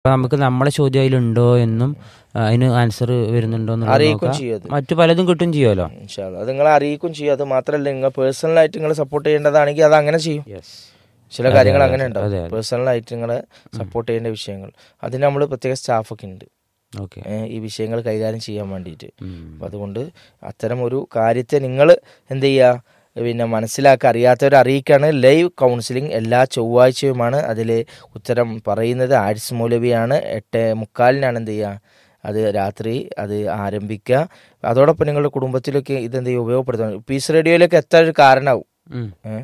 അപ്പൊ നമുക്ക് നമ്മളെ ചോദ്യം അതിലുണ്ടോ എന്നും ആ, അതിന് ആൻസർ വരുന്നുണ്ടോ എന്നുള്ളത് അറിയിക്കും നോക്കാം. ചെയ്യും അത് മറ്റു പലതും കിട്ടും ചെയ്യുമല്ലോ ഇൻഷാല്ലാ. അത് നിങ്ങളെ അറിയിക്കും ചെയ്യും അത് മാത്രമല്ല നിങ്ങൾ പേഴ്സണലായിട്ട് നിങ്ങൾ സപ്പോർട്ട് ചെയ്യേണ്ടതാണെങ്കിൽ അത് അങ്ങനെ ചെയ്യും ചില അതെ, കാര്യങ്ങൾ അതെ, അങ്ങനെ അതെ, ഉണ്ടാവും അതെ, അതെ. പേഴ്സണലായിട്ട് നിങ്ങളെ സപ്പോർട്ട് ചെയ്യേണ്ട വിഷയങ്ങൾ അതിന് നമ്മൾ പ്രത്യേക സ്റ്റാഫൊക്കെ ഉണ്ട് ഓക്കെ ഏ, ഈ വിഷയങ്ങൾ കൈകാര്യം ചെയ്യാൻ വേണ്ടിയിട്ട് അപ്പം അതുകൊണ്ട് അത്തരം ഒരു കാര്യത്തെ നിങ്ങൾ എന്ത് ചെയ്യുക പിന്നെ മനസ്സിലാക്കി അറിയാത്തവരെ അറിയിക്കാണ് ലൈവ് കൗൺസിലിംഗ് എല്ലാ ചൊവ്വാഴ്ചയുമാണ് അതിൽ ഉത്തരം പറയുന്നത് ആരിസ് മൗലവിയാണ് എട്ട് മുക്കാലിനാണ് എന്ത് ചെയ്യുക അത് രാത്രി അത് ആരംഭിക്കുക അതോടൊപ്പം നിങ്ങളുടെ കുടുംബത്തിലൊക്കെ ഇതെന്ത് ചെയ്യുക ഉപയോഗപ്പെടുത്തണം പീസ് റേഡിയോയിലേക്ക് എത്താൻ ഒരു കാരണമാവും ഏഹ്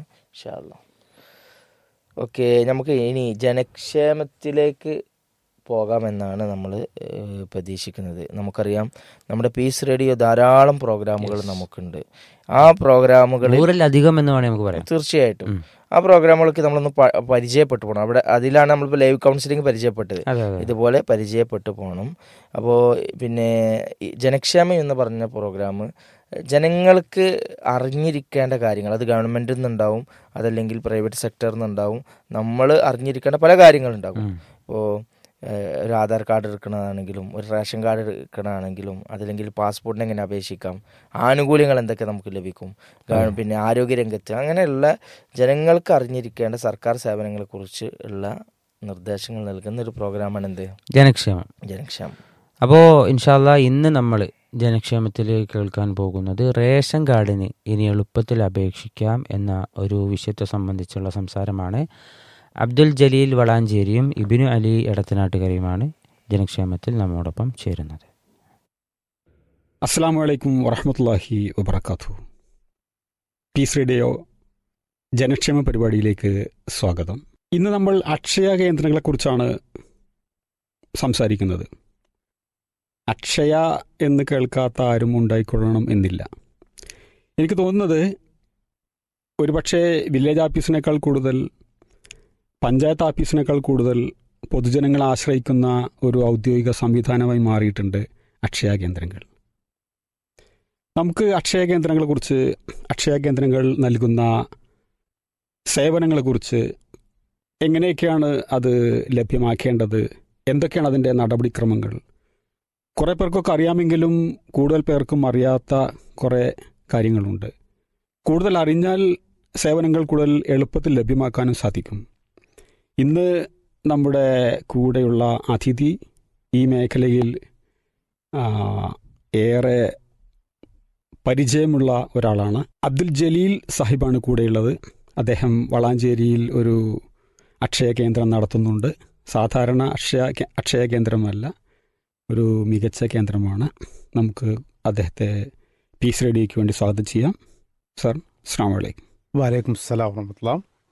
ഓക്കെ നമുക്ക് ഇനി ജനക്ഷേമത്തിലേക്ക് പോകാമെന്നാണ് നമ്മൾ പ്രതീക്ഷിക്കുന്നത് നമുക്കറിയാം നമ്മുടെ പീസ് റേഡിയോ ധാരാളം പ്രോഗ്രാമുകൾ നമുക്കുണ്ട് ആ പ്രോഗ്രാമുകൾ നൂറിലധികം എന്ന് വേണമെങ്കിൽ നമുക്ക് പറയാം തീർച്ചയായിട്ടും ഉം. ആ പ്രോഗ്രാമുകളൊക്കെ നമ്മളൊന്ന് പ- പരിചയപ്പെട്ടു പോകണം അവിടെ അതിലാണ് നമ്മളിപ്പോൾ ലൈവ് കൗൺസിലിംഗ് പരിചയപ്പെട്ടത് അതെ അതെ ഇതുപോലെ പരിചയപ്പെട്ടു പോകണം അപ്പോൾ പിന്നെ ഈ ജനക്ഷേമം എന്ന് പറഞ്ഞ പ്രോഗ്രാം ജനങ്ങൾക്ക് അറിഞ്ഞിരിക്കേണ്ട കാര്യങ്ങൾ അത് ഗവൺമെൻറ്റിൽ നിന്നുണ്ടാവും അതല്ലെങ്കിൽ പ്രൈവറ്റ് സെക്ടറിൽ നിന്നുണ്ടാവും നമ്മൾ അറിഞ്ഞിരിക്കേണ്ട പല കാര്യങ്ങളുണ്ടാകും ഉം. ഇപ്പോൾ ഒരു ആധാർ കാർഡ് എടുക്കണതാണെങ്കിലും ഒരു റേഷൻ കാർഡ് എടുക്കണതാണെങ്കിലും അതല്ലെങ്കിൽ പാസ്പോർട്ടിന് എങ്ങനെ അപേക്ഷിക്കാം ആനുകൂല്യങ്ങൾ എന്തൊക്കെ നമുക്ക് ലഭിക്കും ഗവ- പിന്നെ ആരോഗ്യരംഗത്ത് അങ്ങനെയുള്ള ജനങ്ങൾക്ക് അറിഞ്ഞിരിക്കേണ്ട സർക്കാർ സേവനങ്ങളെക്കുറിച്ച് ഉള്ള നിർദ്ദേശങ്ങൾ നൽകുന്ന ഒരു പ്രോഗ്രാമാണ് എന്ത് ജനക്ഷേമം ജനക്ഷേമം അപ്പോൾ ഇൻഷാല്ല ഇന്ന് നമ്മൾ ജനക്ഷേമത്തിൽ കേൾക്കാൻ പോകുന്നത് റേഷൻ കാർഡിന് ഇനി എളുപ്പത്തിൽ അപേക്ഷിക്കാം എന്ന ഒരു വിഷയത്തെ സംബന്ധിച്ചുള്ള സംസാരമാണ് അബ്ദുൽ ജലീൽ വളാഞ്ചേരിയും ഇബിനു അലി എടത്തനാട്ടുകരയുമാണ് ജനക്ഷേമത്തിൽ നമ്മോടൊപ്പം ചേരുന്നത് അസ്സാം വലൈക്കും വറഹമത്തല്ലാഹി വബർക്കാത്തു പീസ് റേഡിയോ ജനക്ഷേമ പരിപാടിയിലേക്ക് സ്വാഗതം ഇന്ന് നമ്മൾ അക്ഷയ കേന്ദ്രങ്ങളെക്കുറിച്ചാണ് സംസാരിക്കുന്നത് അക്ഷയ എന്ന് കേൾക്കാത്ത ആരും ഉണ്ടായിക്കൊള്ളണം എന്നില്ല എനിക്ക് തോന്നുന്നത് ഒരുപക്ഷെ വില്ലേജ് ഓഫീസിനേക്കാൾ കൂടുതൽ പഞ്ചായത്ത് ഓഫീസിനേക്കാൾ കൂടുതൽ പൊതുജനങ്ങളെ ആശ്രയിക്കുന്ന ഒരു ഔദ്യോഗിക സംവിധാനമായി മാറിയിട്ടുണ്ട് അക്ഷയ കേന്ദ്രങ്ങൾ നമുക്ക് അക്ഷയ കേന്ദ്രങ്ങളെക്കുറിച്ച് അക്ഷയ കേന്ദ്രങ്ങൾ നൽകുന്ന സേവനങ്ങളെക്കുറിച്ച് എങ്ങനെയൊക്കെയാണ് അത് ലഭ്യമാക്കേണ്ടത് എന്തൊക്കെയാണ് അതിൻ്റെ നടപടിക്രമങ്ങൾ കുറേ പേർക്കൊക്കെ അറിയാമെങ്കിലും കൂടുതൽ പേർക്കും അറിയാത്ത കുറേ കാര്യങ്ങളുണ്ട് കൂടുതൽ അറിഞ്ഞാൽ സേവനങ്ങൾ കൂടുതൽ എളുപ്പത്തിൽ ലഭ്യമാക്കാനും സാധിക്കും ഇന്ന് നമ്മുടെ കൂടെയുള്ള അതിഥി ഈ മേഖലയിൽ ആ, ഏറെ പരിചയമുള്ള ഒരാളാണ് അബ്ദുൽ ജലീൽ സാഹിബാണ് കൂടെയുള്ളത് അദ്ദേഹം വളാഞ്ചേരിയിൽ ഒരു അക്ഷയ കേന്ദ്രം നടത്തുന്നുണ്ട് സാധാരണ അക്ഷയ കേ- അക്ഷയ കേന്ദ്രമല്ല ഒരു മികച്ച കേന്ദ്രമാണ് നമുക്ക് അദ്ദേഹത്തെ പീസ് റേഡിയോയ്ക്ക് വേണ്ടി സ്വാഗതം ചെയ്യാം സർ അസ്സാം വലൈക്കും വലൈക്കും സ്സലാം വറഹമത്തുള്ള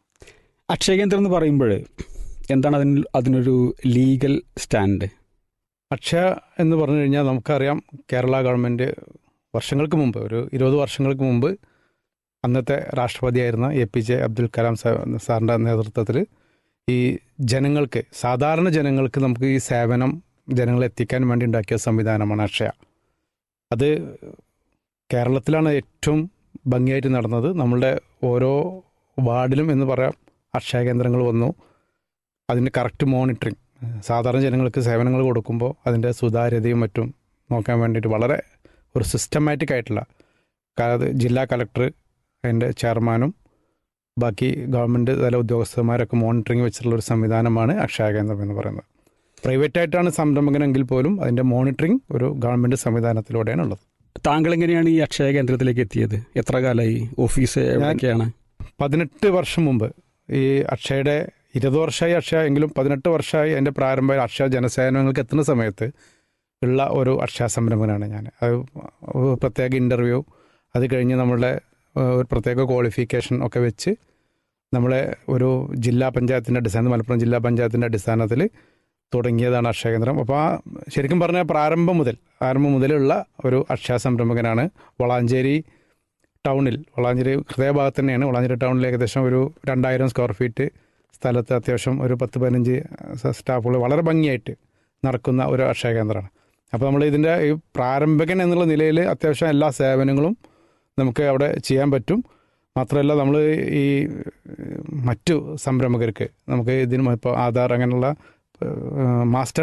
അക്ഷയ കേന്ദ്രം എന്ന് പറയുമ്പോൾ എന്താണ് അതിന് അതിനൊരു ലീഗൽ സ്റ്റാൻഡ് അക്ഷയ എന്ന് പറഞ്ഞു കഴിഞ്ഞാൽ നമുക്കറിയാം കേരള ഗവൺമെൻറ് വർഷങ്ങൾക്ക് മുമ്പ് ഒരു ഇരുപത് വർഷങ്ങൾക്ക് മുമ്പ് അന്നത്തെ രാഷ്ട്രപതിയായിരുന്ന A P J Abdul Kalam സാ- സാറിൻ്റെ നേതൃത്വത്തിൽ ഈ ജനങ്ങൾക്ക് സാധാരണ ജനങ്ങൾക്ക് നമുക്ക് ഈ സേവനം ജനങ്ങളെ എത്തിക്കാൻ വേണ്ടി ഉണ്ടാക്കിയ സംവിധാനമാണ് അക്ഷയ അത് കേരളത്തിലാണ് ഏറ്റവും ഭംഗിയായിട്ട് നടന്നത് നമ്മളുടെ ഓരോ വാർഡിലും എന്ന് പറയാം അക്ഷയ കേന്ദ്രങ്ങൾ വന്നു അതിൻ്റെ കറക്റ്റ് മോണിറ്ററിങ് സാധാരണ ജനങ്ങൾക്ക് സേവനങ്ങൾ കൊടുക്കുമ്പോൾ അതിൻ്റെ സുതാര്യതയും മറ്റും നോക്കാൻ വേണ്ടിയിട്ട് വളരെ ഒരു സിസ്റ്റമാറ്റിക് ആയിട്ടുള്ള അതായത് ജില്ലാ കളക്ടർ അതിൻ്റെ ചെയർമാനും ബാക്കി ഗവൺമെൻറ് തല ഉദ്യോഗസ്ഥന്മാരൊക്കെ മോണിറ്ററിങ് വെച്ചിട്ടുള്ള ഒരു സംവിധാനമാണ് അക്ഷയ കേന്ദ്രം എന്ന് പറയുന്നത് പ്രൈവറ്റ് ആയിട്ടാണ് സംരംഭകനെങ്കിൽ പോലും അതിൻ്റെ മോണിറ്ററിങ് ഒരു ഗവൺമെൻറ് സംവിധാനത്തിലൂടെയാണ് ഉള്ളത് താങ്കൾ എങ്ങനെയാണ് ഈ അക്ഷയ കേന്ദ്രത്തിലേക്ക് എത്തിയത് എത്ര കാലമായി ഓഫീസ് എവിടെയൊക്കെയാണ് പതിനെട്ട് വർഷം മുമ്പ് ഈ അക്ഷയുടെ ഇരുപത് വർഷമായി അക്ഷയ എങ്കിലും പതിനെട്ട് വർഷമായി എൻ്റെ പ്രാരംഭ അക്ഷയ ജനസേവനങ്ങൾക്ക് എത്തുന്ന സമയത്ത് ഉള്ള ഒരു അക്ഷയ സംരംഭകനാണ് ഞാൻ അത് ഒരു പ്രത്യേക ഇൻ്റർവ്യൂ അത് കഴിഞ്ഞ് നമ്മളുടെ ഏഹ്, ഒരു പ്രത്യേക ക്വാളിഫിക്കേഷൻ ഒക്കെ വെച്ച് നമ്മളെ ഒരു ജില്ലാ പഞ്ചായത്തിൻ്റെ അടിസ്ഥാനത്തിൽ മലപ്പുറം ജില്ലാ പഞ്ചായത്തിൻ്റെ അടിസ്ഥാനത്തിൽ തുടങ്ങിയതാണ് അക്ഷയ കേന്ദ്രം അപ്പോൾ ആ ശരിക്കും പറഞ്ഞാൽ പ്രാരംഭം മുതൽ ആരംഭം മുതലുള്ള ഒരു അക്ഷയ സംരംഭകനാണ് വളാഞ്ചേരി ടൗണിൽ വളാഞ്ചേരി ഹൃദയഭാഗത്ത് തന്നെയാണ് വളാഞ്ചേരി ടൗണിൽ ഏകദേശം ഒരു രണ്ടായിരം സ്ക്വയർ ഫീറ്റ് സ്ഥലത്ത് അത്യാവശ്യം ഒരു പത്ത് പതിനഞ്ച് സ്റ്റാഫുകൾ വളരെ ഭംഗിയായിട്ട് നടക്കുന്ന ഒരു അക്ഷയ കേന്ദ്രമാണ് അപ്പോൾ നമ്മൾ ഇതിൻ്റെ ഈ പ്രാരംഭകൻ എന്നുള്ള നിലയിൽ അത്യാവശ്യം എല്ലാ സേവനങ്ങളും നമുക്ക് അവിടെ ചെയ്യാൻ പറ്റും മാത്രമല്ല നമ്മൾ ഈ മറ്റു സംരംഭകർക്ക് നമുക്ക് ഇതിന് ഇപ്പോൾ ആധാർ അങ്ങനെയുള്ള മാസ്റ്റർ